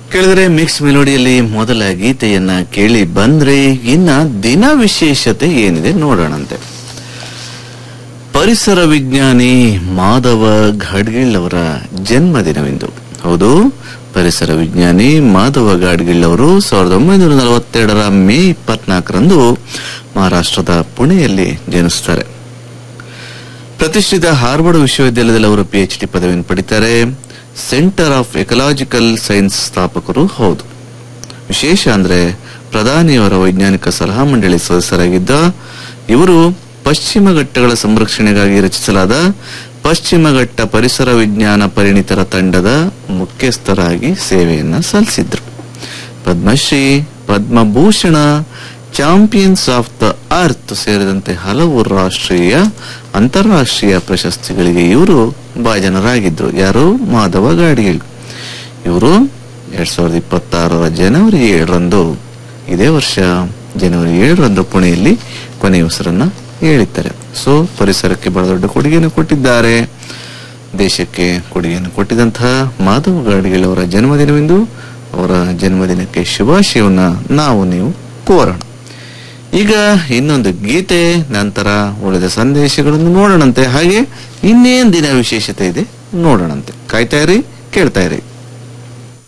ಕೇಳಿದ್ರೆ ಮಿಕ್ಸ್ ಮೆಲೋಡಿಯಲ್ಲಿ ಮೊದಲ ಗೀತೆಯನ್ನ ಕೇಳಿ ಬಂದ್ರೆ ಇನ್ನ ದಿನ ವಿಶೇಷತೆ ಏನಿದೆ ನೋಡೋಣಂತೆ ಪರಿಸರ ವಿಜ್ಞಾನಿ ಮಾಧವ ಘಾಡ್ಗಿಳ್ ಅವರ ಜನ್ಮದಿನವಿಂದು ಹೌದು ಪರಿಸರ ವಿಜ್ಞಾನಿ ಮಾಧವ ಗಾಡ್ಗಿಳ್ ಅವರು ಸಾವಿರದ ಒಂಬೈನೂರ ನಲವತ್ತೆರಡರ ಮೇ ಇಪ್ಪತ್ನಾಲ್ಕರಂದು ಮಹಾರಾಷ್ಟ್ರದ ಪುಣೆಯಲ್ಲಿ ಜನಿಸುತ್ತಾರೆ ಪ್ರತಿಷ್ಠಿತ ಹಾರ್ವರ್ಡ್ ವಿಶ್ವವಿದ್ಯಾಲಯದಲ್ಲಿ ಅವರು ಪಿಎಚ್ ಡಿ ಪದವಿಯನ್ನು ಪಡಿತಾರೆ ಸೆಂಟರ್ ಆಫ್ ಎಕಲಾಜಿಕಲ್ ಸೈನ್ಸ್ ಸ್ಥಾಪಕರು ಹೌದು ವಿಶೇಷ ಅಂದ್ರೆ ಪ್ರಧಾನಿಯವರ ವೈಜ್ಞಾನಿಕ ಸಲಹಾ ಮಂಡಳಿ ಸದಸ್ಯರಾಗಿದ್ದ ಇವರು ಪಶ್ಚಿಮ ಘಟ್ಟಗಳ ಸಂರಕ್ಷಣೆಗಾಗಿ ರಚಿಸಲಾದ ಪಶ್ಚಿಮ ಘಟ್ಟ ಪರಿಸರ ವಿಜ್ಞಾನ ಪರಿಣಿತರ ತಂಡದ ಮುಖ್ಯಸ್ಥರಾಗಿ ಸೇವೆಯನ್ನ ಸಲ್ಲಿಸಿದ್ರು Padmashri Padmabhushan champions of the earth ಸೇರಿದಂತೆ ಹಲವು ರಾಷ್ಟ್ರೀಯ ಅಂತಾರಾಷ್ಟ್ರೀಯ ಪ್ರಶಸ್ತಿಗಳಿಗೆ ಇವರು ಭಾಜನರಾಗಿದ್ರು ಯಾರು ಮಾಧವ ಗಾಡಿಗಳು ಇವರು ಎರಡ್ ಸಾವಿರದ ಇಪ್ಪತ್ತಾರರ ಜನವರಿ ಏಳರಂದು ಇದೇ ವರ್ಷ ಜನವರಿ ಏಳರಂದು ಪುಣೆಯಲ್ಲಿ ಕೊನೆಯ ಹೆಸರನ್ನ ಹೇಳಿದ್ದಾರೆ ಸೊ ಪರಿಸರಕ್ಕೆ ಬಹಳ ದೊಡ್ಡ ಕೊಡುಗೆಯನ್ನು ಕೊಟ್ಟಿದ್ದಾರೆ ದೇಶಕ್ಕೆ ಕೊಡುಗೆಯನ್ನು ಕೊಟ್ಟಿದಂತಹ ಮಾಧವ ಗಾಡಿಗಳವರ ಜನ್ಮದಿನವೆಂದು ಅವರ ಜನ್ಮದಿನಕ್ಕೆ ಶುಭಾಶಯವನ್ನ ನಾವು ನೀವು ಕೋರೋಣ ಈಗ ಇನ್ನೊಂದು ಗೀತೆ ನಂತರ ಉಳಿದ ಸಂದೇಶಗಳನ್ನು ನೋಡೋಣಂತೆ ಹಾಗೆ ಇನ್ನೇನ್ ದಿನ ವಿಶೇಷತೆ ಇದೆ ನೋಡೋಣಂತೆ ಕಾಯ್ತಾ ಇರಿ ಕೇಳ್ತಾ ಇರಿ